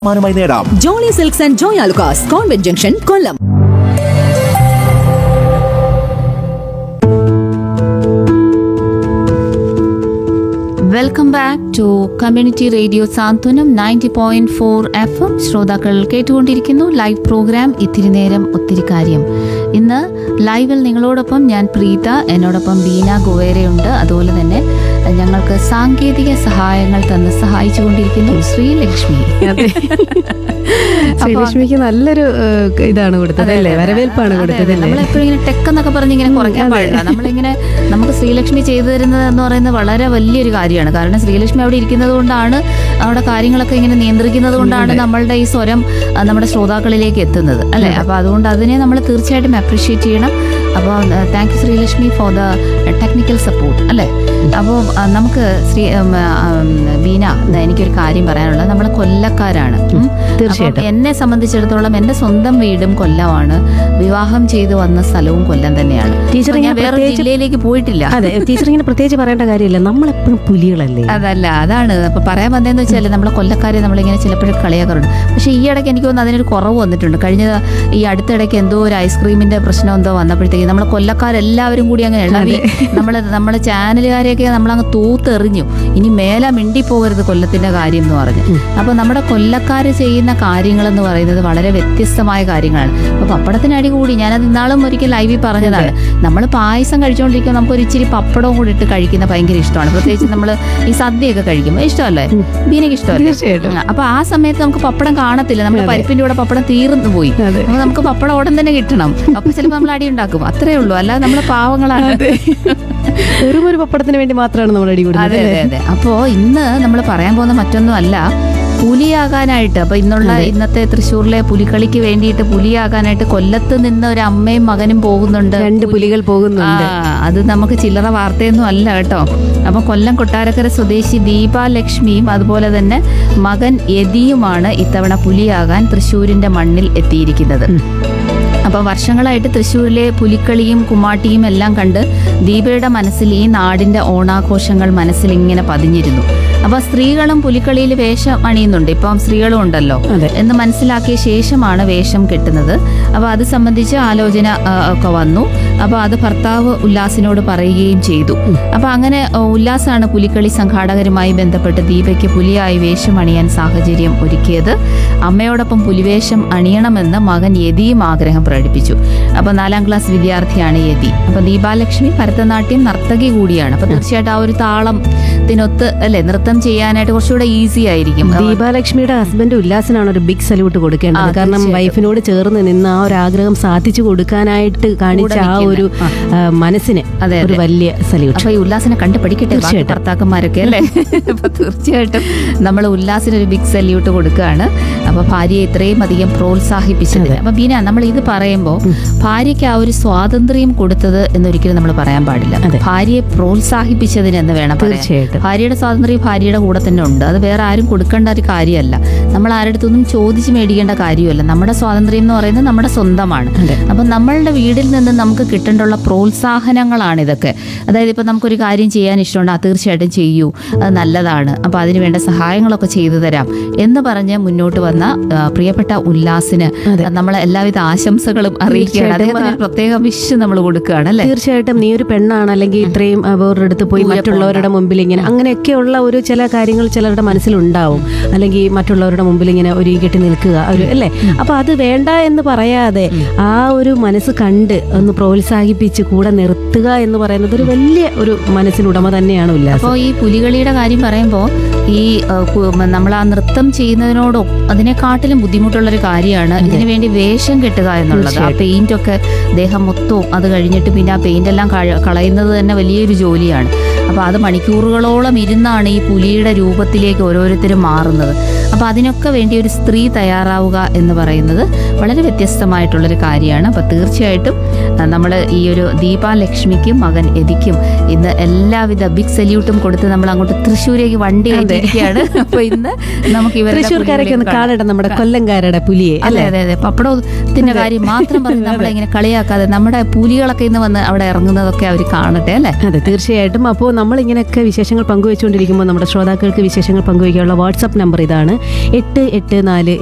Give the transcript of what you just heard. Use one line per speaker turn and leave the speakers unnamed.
സമ്മാനമായി നേടാം
Jolly Silks and Joy Alukkas convent junction Kollam
welcome back to community radio Santhwanam ninety point four F M ശ്രോതാക്കൾ കേട്ടുകൊണ്ടിരിക്കുന്നു live programme ഇത്തിരി നേരം ഒത്തിരി കാര്യം ഇന്ന് ലൈവിൽ നിങ്ങളോടൊപ്പം ഞാൻ പ്രീത എന്നോടൊപ്പം ബീന ഗുവേരയുണ്ട് അതുപോലെ തന്നെ ഞങ്ങൾക്ക് സാങ്കേതിക സഹായങ്ങൾ തന്ന് സഹായിച്ചുകൊണ്ടിരിക്കുന്നു ശ്രീലക്ഷ്മി
ശ്രീലക്ഷ്മിക്ക് നല്ലൊരു ഏഹ്, ഇതാണ് കൊടുത്തത് അല്ലേ വരവേൽപ്പാണ് കൊടുത്തത് അല്ലേ
നമ്മളെപ്പോഴും ഇങ്ങനെ ടെക് എന്നൊക്കെ പറഞ്ഞ് ഇങ്ങനെ കുറയ്ക്കാൻ പാടില്ല നമ്മളിങ്ങനെ നമുക്ക് ശ്രീലക്ഷ്മി ചെയ്തു തരുന്നത് എന്ന് പറയുന്നത് വളരെ വലിയൊരു കാര്യമാണ് കാരണം ശ്രീലക്ഷ്മി അവിടെ ഇരിക്കുന്നത് കൊണ്ടാണ് അവിടെ കാര്യങ്ങളൊക്കെ ഇങ്ങനെ നിയന്ത്രിക്കുന്നത് കൊണ്ടാണ് നമ്മളുടെ ഈ സ്വരം ആ, നമ്മുടെ ശ്രോതാക്കളിലേക്ക് എത്തുന്നത് അല്ലെ അപ്പൊ അതുകൊണ്ട് അതിനെ നമ്മൾ തീർച്ചയായിട്ടും അപ്രീഷിയേറ്റ് ചെയ്യണം അപ്പോൾ thank you Sreelakshmi for the technical support അല്ലേ അപ്പോൾ നമുക്ക് ശ്രീ ഉം, ആ, ഉം, ബീന എനിക്കൊരു കാര്യം പറയാനുള്ളത് നമ്മൾ കൊല്ലക്കാരാണ് ഉം.
തീർച്ചയായിട്ടും.
അപ്പം എന്നെ സംബന്ധിച്ചിടത്തോളം എന്റെ സ്വന്തം വീടും കൊല്ലമാണ് വിവാഹം ചെയ്തു വന്ന സ്ഥലവും കൊല്ലം തന്നെയാണ്
ടീച്ചർ
അപ്പൊ ഞാൻ
ഇങ്ങനെ
വേറെ
പ്രത്യേകിച്ച്
ജില്ലയിലേക്ക് പോയിട്ടില്ല
അതെ ടീച്ചർ ഇങ്ങനെ പ്രത്യേകിച്ച് പറയേണ്ട കാര്യമില്ല നമ്മളെപ്പോഴും പുലികളല്ലേ
അതല്ല അതാണ് അപ്പൊ പറയാൻ വന്നതെന്ന് വെച്ചാൽ നമ്മളെ കൊല്ലക്കാരെ നമ്മളിങ്ങനെ ചിലപ്പോഴും കളിയാക്കാറുണ്ട് പക്ഷെ ഈ ഇടയ്ക്ക് എനിക്ക് തോന്നുന്നു അതിനൊരു കുറവ് വന്നിട്ടുണ്ട് കഴിഞ്ഞ ഈ അടുത്തിടയ്ക്ക് എന്തോ ഒരു ഐസ്ക്രീമിന്റെ പ്രശ്നം എന്തോ വന്നപ്പോഴത്തേക്ക് നമ്മളെ കൊല്ലക്കാരെല്ലാവരും കൂടി അങ്ങ് ഇളവി നമ്മള് നമ്മളെ ചാനലുകാരെയൊക്കെ നമ്മളങ്ങ് തൂത്തെറിഞ്ഞു ഇനി മേല മിണ്ടി പോകരുത് കൊല്ലത്തിന്റെ കാര്യം എന്ന് പറഞ്ഞ് അപ്പൊ നമ്മുടെ കൊല്ലക്കാര് ചെയ്യുന്ന കാര്യങ്ങൾ എന്ന് പറയുന്നത് വളരെ വ്യത്യസ്തമായ കാര്യങ്ങളാണ് അപ്പൊ പപ്പടത്തിന് അടി കൂടി ഞാനത് ഇന്നാളും ഒരിക്കൽ ലൈവിൽ പറഞ്ഞതാണ് നമ്മൾ പായസം കഴിച്ചുകൊണ്ടിരിക്കുമ്പോൾ നമുക്ക് ഒരു ഇച്ചിരി പപ്പടവും കൂടി ഇട്ട് കഴിക്കുന്ന ഭയങ്കര ഇഷ്ടമാണ് പ്രത്യേകിച്ച് നമ്മൾ ഈ സദ്യയൊക്കെ കഴിക്കുമ്പോൾ ഇഷ്ടമല്ലേ ബീനക്ക് ഇഷ്ടമല്ലേ
തീർച്ചയായിട്ടും.
ഉം. അപ്പൊ ആ സമയത്ത് നമുക്ക് പപ്പടം കാണത്തില്ല നമ്മുടെ പരിപ്പിന്റെ കൂടെ പപ്പടം തീർന്നു പോയി
അതെ.
അപ്പൊ നമുക്ക് പപ്പടം ഉടൻ തന്നെ കിട്ടണം അപ്പൊ ചിലപ്പോൾ നമ്മൾ അടി ഉണ്ടാക്കും അത്രേ ഉള്ളൂ അല്ലാതെ നമ്മള് പാവങ്ങളാണ്
വെറും ഒരു പപ്പടത്തിന് വേണ്ടി മാത്രമാണ് നമ്മൾ അടി കൂടുന്നത്
അതെ അതെ അതെ അപ്പോ ഇന്ന് നമ്മൾ പറയാൻ പോകുന്ന മറ്റൊന്നും അല്ല പുലിയാകാനായിട്ട് അപ്പൊ ഇന്നുള്ള ഇന്നത്തെ തൃശ്ശൂരിലെ പുലിക്കളിക്ക് വേണ്ടിയിട്ട് പുലിയാകാനായിട്ട് കൊല്ലത്ത് നിന്ന് ഒരു അമ്മയും മകനും പോകുന്നുണ്ട്
രണ്ട് പുലികൾ പോകുന്നുണ്ട്
ആ, അത് നമുക്ക് ചില്ലറ വാർത്തയൊന്നും അല്ല കേട്ടോ അപ്പൊ കൊല്ലം കൊട്ടാരക്കര സ്വദേശി ദീപ ലക്ഷ്മിയും അതുപോലെ തന്നെ മകൻ യതിയുമാണ് ഇത്തവണ പുലിയാകാൻ തൃശ്ശൂരിന്റെ മണ്ണിൽ എത്തിയിരിക്കുന്നത് അപ്പൊ വർഷങ്ങളായിട്ട് തൃശ്ശൂരിലെ പുലിക്കളിയും കുമ്മാട്ടിയും എല്ലാം കണ്ട് ദീപയുടെ മനസ്സിൽ ഈ നാടിന്റെ ഓണാഘോഷങ്ങൾ മനസ്സിൽ ഇങ്ങനെ പതിഞ്ഞിരുന്നു അപ്പൊ സ്ത്രീകളും പുലിക്കളിയിൽ വേഷം അണിയുന്നുണ്ട് ഇപ്പം സ്ത്രീകളും ഉണ്ടല്ലോ
അതെ.
എന്ന് മനസ്സിലാക്കിയ ശേഷമാണ് വേഷം കെട്ടുന്നത് അപ്പൊ അത് സംബന്ധിച്ച് ആലോചന ആ, ഒക്കെ വന്നു അപ്പൊ അത് ഭർത്താവ് ഉല്ലാസിനോട് പറയുകയും ചെയ്തു അപ്പൊ അങ്ങനെ ആ, ഉല്ലാസാണ് പുലിക്കളി സംഘാടകരുമായി ബന്ധപ്പെട്ട് ദീപയ്ക്ക് പുലിയായി വേഷം അണിയാൻ സാഹചര്യം ഒരുക്കിയത് അമ്മയോടൊപ്പം പുലിവേഷം അണിയണമെന്ന് മകൻ യതിയും ആഗ്രഹം പ്രകടിപ്പിച്ചു അപ്പൊ നാലാം ക്ലാസ് വിദ്യാർത്ഥിയാണ് യതി അപ്പൊ ദീപാലക്ഷ്മി ഭരതനാട്യം നർത്തകി കൂടിയാണ് അപ്പൊ തീർച്ചയായിട്ടും ആ ഒരു താളത്തിനൊത്ത് അല്ലെ നൃത്തം ചെയ്യാനായിട്ട് കുറച്ചുകൂടെ ഈസി ആയിരിക്കും
ദീപാലക്ഷ്മിയുടെ ഹസ്ബൻഡ് ഉല്ലാസിനാണ് ഒരു ബിഗ് സല്യൂട്ട് കൊടുക്കേണ്ടത്
ആ,
കാരണം
തീർച്ചയായിട്ടും.
വൈഫിനോട് ചേർന്ന് നിന്ന് ആ ഒരു ആഗ്രഹം സാധിച്ചു കൊടുക്കാനായിട്ട് കാണിച്ച ആ ഒരു ആ, മനസ്സിന്
അതെ,
ഒരു
അതെ.
വലിയ സല്യൂട്ട്
അപ്പൊ ഈ ഉല്ലാസിനെ കണ്ട് പഠിക്കട്ടെ ബാക്കി
തീർച്ചയായിട്ടും.
ഭർത്താക്കന്മാരൊക്കെ അല്ലേ അപ്പൊ തീർച്ചയായിട്ടും നമ്മൾ ഉല്ലാസിന് ഒരു ബിഗ് സല്യൂട്ട് കൊടുക്കുകയാണ് അപ്പൊ ഭാര്യയെ ഇത്രയും അധികം പ്രോത്സാഹിപ്പിച്ചത് അപ്പൊ ബീന നമ്മൾ ഇത് പറയുമ്പോൾ ഭാര്യയ്ക്ക് ആ ഒരു സ്വാതന്ത്ര്യം കൊടുത്തത് എന്നൊരിക്കലും നമ്മൾ പറയാൻ പാടില്ല
അതെ.
ഭാര്യയെ പ്രോത്സാഹിപ്പിച്ചതിന് എന്ന് വേണം പറയാൻ
തീർച്ചയായിട്ടും.
ഭാര്യയുടെ സ്വാതന്ത്ര്യം ഭാര്യയുടെ കൂടെ തന്നെ ഉണ്ട് അത് വേറെ ആരും കൊടുക്കേണ്ട ഒരു കാര്യമല്ല നമ്മൾ ആരുടെ അടുത്തൊന്നും ചോദിച്ച് മേടിക്കേണ്ട കാര്യമല്ല നമ്മുടെ സ്വാതന്ത്ര്യം എന്ന് പറയുന്നത് നമ്മുടെ സ്വന്തമാണ്
അതെ.
അപ്പം നമ്മളുടെ വീടിൽ നിന്ന് നമുക്ക് കിട്ടേണ്ടുള്ള പ്രോത്സാഹനങ്ങളാണ് ഇതൊക്കെ അതായത് ഇപ്പം നമുക്കൊരു കാര്യം ചെയ്യാൻ ഇഷ്ടമുണ്ട് ആ തീർച്ചയായിട്ടും ചെയ്യൂ അത് നല്ലതാണ് അപ്പം അതിന് വേണ്ട സഹായങ്ങളൊക്കെ ചെയ്തു തരാം എന്ന് പറഞ്ഞ് മുന്നോട്ട് വന്ന ആ, പ്രിയപ്പെട്ട ഉല്ലാസിന്
അതെ.
നമ്മളെ എല്ലാവിധ ആശംസകളും അറിയിക്കുകയാണ്
തീർച്ചയായിട്ടും.
അദ്ദേഹത്തിന് ഒരു പ്രത്യേക വിഷ് നമ്മൾ കൊടുക്കുകയാണ് അല്ലേ
തീർച്ചയായിട്ടും നീ ഒരു പെണ്ണാണ് അല്ലെങ്കിൽ ഇത്രയും ആ, വേറൊരു അടുത്ത് പോയി
ദൂരെ
മറ്റുള്ളവരുടെ മുമ്പിൽ ഇങ്ങനെ അങ്ങനെയൊക്കെയുള്ള ഒരു ചില കാര്യങ്ങൾ ചിലരുടെ മനസ്സിലുണ്ടാവും അല്ലെങ്കിൽ മറ്റുള്ളവരുടെ മുമ്പിൽ ഇങ്ങനെ ഒരു കെട്ടി നിൽക്കുക ഒരു അല്ലേ അപ്പൊ അത് വേണ്ട എന്ന് പറയാതെ ആ ഒരു മനസ്സ് കണ്ട് ഒന്ന് പ്രോത്സാഹിപ്പിച്ച് കൂടെ നിർത്തുക എന്ന് പറയുന്നത് ഒരു വലിയ ഒരു മനസ്സിനുടമ തന്നെയാണ് ഉല്ലാസം
അപ്പോൾ ഈ പുലികളിയുടെ കാര്യം പറയുമ്പോൾ ഈ നമ്മൾ ആ നൃത്തം ചെയ്യുന്നതിനോടോ അതിനെക്കാട്ടിലും ബുദ്ധിമുട്ടുള്ളൊരു കാര്യമാണ് ഇതിനു വേണ്ടി വേഷം കെട്ടുക എന്നുള്ളത് ആ പെയിന്റ് ഒക്കെ ദേഹം മൊത്തവും അത് കഴിഞ്ഞിട്ട് പിന്നെ ആ പെയിന്റ് എല്ലാം കഴി- കളയുന്നത് തന്നെ വലിയൊരു ജോലിയാണ് അപ്പോൾ അത് മണിക്കൂറുകളോളം ഇരുന്നാണ് ഈ പുലിയുടെ രൂപത്തിലേക്ക് ഓരോരുത്തരും മാറുന്നത് അപ്പോൾ അതിനൊക്കെ വേണ്ടി ഒരു സ്ത്രീ തയ്യാറാവുക എന്ന് പറയുന്നത് വളരെ വ്യത്യസ്തമായിട്ടുള്ളൊരു കാര്യമാണ് അപ്പോൾ തീർച്ചയായിട്ടും നമ്മൾ ഈ ഒരു ദീപാലക്ഷ്മിക്കും മകൻ എതിക്കും ഇന്ന് എല്ലാവിധ ബിഗ് സല്യൂട്ടും കൊടുത്ത് നമ്മൾ അങ്ങോട്ട് തൃശ്ശൂരേക്ക് വണ്ടി കയറ്റിയിരിക്കുകയാണ് അപ്പോൾ ഇന്ന് നമുക്ക് ഇവരുടെ
തൃശ്ശൂർക്കാരൊക്കെ ഒന്ന്
പുലികളെ കാണാം.
കാണട്ടെ നമ്മുടെ കൊല്ലംകാരുടെ പുലിയെ
അതെ അതെ അതെ പപ്പടത്തിന്റെ കാര്യം മാത്രം പറഞ്ഞ് നമ്മളിങ്ങനെ കളിയാക്കാതെ നമ്മുടെ പുലികളൊക്കെ ഇന്ന് വന്ന് അവിടെ ഇറങ്ങുന്നതൊക്കെ അവർ കാണട്ടെ അല്ലേ
അതെ തീർച്ചയായിട്ടും അപ്പോൾ നമ്മളിങ്ങനെയൊക്കെ വിശേഷങ്ങൾ പങ്കുവെച്ചുകൊണ്ടിരിക്കുമ്പോൾ നമ്മുടെ ശ്രോതാക്കൾക്ക് വിശേഷങ്ങൾ പങ്കുവയ്ക്കാനുള്ള വാട്സപ്പ് നമ്പർ ഇതാണ് എട്ട് എട്ട് നാല്